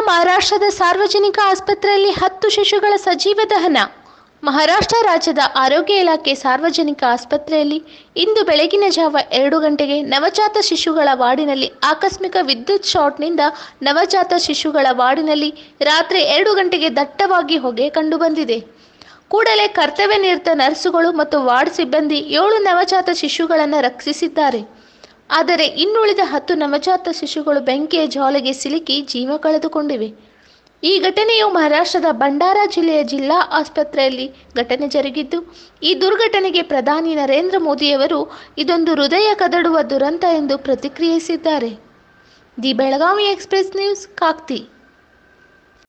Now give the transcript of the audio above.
ಮಹಾರಾಷ್ಟ್ರದ ಸಾರ್ವಜನಿಕ ಆಸ್ಪತ್ರೆಯಲ್ಲಿ ಹತ್ತು ಶಿಶುಗಳ ಸಜೀವ ದಹನ ಮಹಾರಾಷ್ಟ್ರ ರಾಜ್ಯದ ಆರೋಗ್ಯ ಇಲಾಖೆ ಸಾರ್ವಜನಿಕ ಆಸ್ಪತ್ರೆಯಲ್ಲಿ ಇಂದು ಬೆಳಗಿನ ಜಾವ ಎರಡು ಗಂಟೆಗೆ ನವಜಾತ ಶಿಶುಗಳ ವಾರ್ಡಿನಲ್ಲಿ ಆಕಸ್ಮಿಕ ವಿದ್ಯುತ್ ಶಾಟ್ನಿಂದ ನವಜಾತ ಶಿಶುಗಳ ವಾರ್ಡಿನಲ್ಲಿ ರಾತ್ರಿ ಎರಡು ಗಂಟೆಗೆ ದಟ್ಟವಾಗಿ ಹೊಗೆ ಕಂಡುಬಂದಿದೆ ಕೂಡಲೇ ಕರ್ತವ್ಯ ನಿರತ ನರ್ಸುಗಳು ಮತ್ತು ವಾರ್ಡ್ ಸಿಬ್ಬಂದಿ ಏಳು ನವಜಾತ ಶಿಶುಗಳನ್ನು ರಕ್ಷಿಸಿದ್ದಾರೆ ಆದರೆ ಇನ್ನುಳಿದ ಹತ್ತು ನವಜಾತ ಶಿಶುಗಳು ಬೆಂಕಿಯ ಜ್ವಾಲೆಗೆ ಸಿಲುಕಿ ಜೀವ ಕಳೆದುಕೊಂಡಿವೆ ಈ ಘಟನೆಯು ಮಹಾರಾಷ್ಟ್ರದ ಭಂಡಾರಾ ಜಿಲ್ಲೆಯ ಜಿಲ್ಲಾ ಆಸ್ಪತ್ರೆಯಲ್ಲಿ ಘಟನೆ ಜರುಗಿದ್ದು ಈ ದುರ್ಘಟನೆಗೆ ಪ್ರಧಾನಿ ನರೇಂದ್ರ ಮೋದಿಯವರು ಇದೊಂದು ಹೃದಯ ಕದಡುವ ದುರಂತ ಎಂದು ಪ್ರತಿಕ್ರಿಯಿಸಿದ್ದಾರೆ the Belagavi express news Kakti